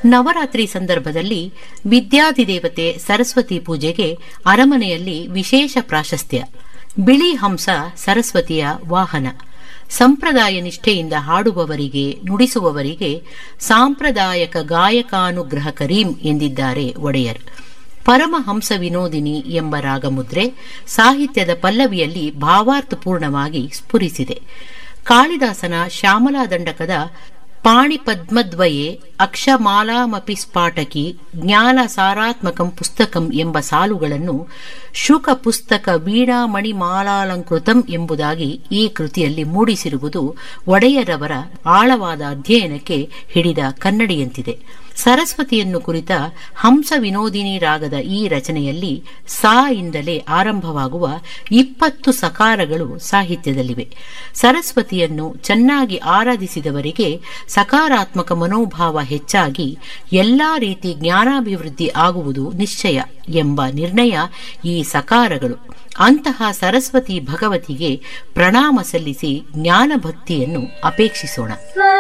ನವರಾತ್ರಿ ಸಂದರ್ಭದಲ್ಲಿ ವಿದ್ಯಾಧಿದೇವತೆ ಸರಸ್ವತಿ ಪೂಜೆಗೆ ಅರಮನೆಯಲ್ಲಿ ವಿಶೇಷ ಪ್ರಾಶಸ್ತ್ಯ ಬಿಳಿ ಹಂಸ ಸರಸ್ವತಿಯ ವಾಹನ ಸಂಪ್ರದಾಯ ನಿಷ್ಠೆಯಿಂದ ಹಾಡುವವರಿಗೆ ನುಡಿಸುವವರಿಗೆ ಸಾಂಪ್ರದಾಯಕ ಗಾಯಕಾನುಗ್ರಹ ಕರೀಂ ಎಂದಿದ್ದಾರೆ ಒಡೆಯರ್ ಪರಮಹಂಸ ವಿನೋದಿನಿ ಎಂಬ ರಾಗಮುದ್ರೆ ಸಾಹಿತ್ಯದ ಪಲ್ಲವಿಯಲ್ಲಿ ಭಾವಾರ್ಥಪೂರ್ಣವಾಗಿ ಸ್ಫುರಿಸಿದೆ ಕಾಳಿದಾಸನ ಶ್ಯಾಮಲಾ ದಂಡಕದ ಪಾಣಿಪದ್ಮದ್ವಯೇ ಅಕ್ಷಮಾಲಾಮಪಿ ಸ್ಫಾಟಕಿ ಜ್ಞಾನ ಸಾರಾತ್ಮಕಂ ಪುಸ್ತಕಂ ಎಂಬ ಸಾಲುಗಳನ್ನು ಶುಕ ಪುಸ್ತಕ ವೀಣಾಮಣಿ ಮಾಲಾಲಂಕೃತಂ ಎಂಬುದಾಗಿ ಈ ಕೃತಿಯಲ್ಲಿ ಮೂಡಿಸಿರುವುದು ಒಡೆಯರವರ ಆಳವಾದ ಅಧ್ಯಯನಕ್ಕೆ ಹಿಡಿದ ಕನ್ನಡಿಯಂತಿದೆ ಸರಸ್ವತಿಯನ್ನು ಕುರಿತ ಹಂಸ ವಿನೋದಿನಿ ರಾಗದ ಈ ರಚನೆಯಲ್ಲಿ ಸಾ ಇಂದಲೇ ಆರಂಭವಾಗುವ ಇಪ್ಪತ್ತು ಸಕಾರಗಳು ಸಾಹಿತ್ಯದಲ್ಲಿವೆ ಸರಸ್ವತಿಯನ್ನು ಚೆನ್ನಾಗಿ ಆರಾಧಿಸಿದವರಿಗೆ ಸಕಾರಾತ್ಮಕ ಮನೋಭಾವ ಹೆಚ್ಚಾಗಿ ಎಲ್ಲಾ ರೀತಿ ಜ್ಞಾನಾಭಿವೃದ್ಧಿ ಆಗುವುದು ನಿಶ್ಚಯ ಎಂಬ ನಿರ್ಣಯ ಈ ಸಕಾರಗಳು ಅಂತಹ ಸರಸ್ವತಿ ಭಗವತಿಗೆ ಪ್ರಣಾಮ ಸಲ್ಲಿಸಿ ಜ್ಞಾನಭಕ್ತಿಯನ್ನು ಅಪೇಕ್ಷಿಸೋಣ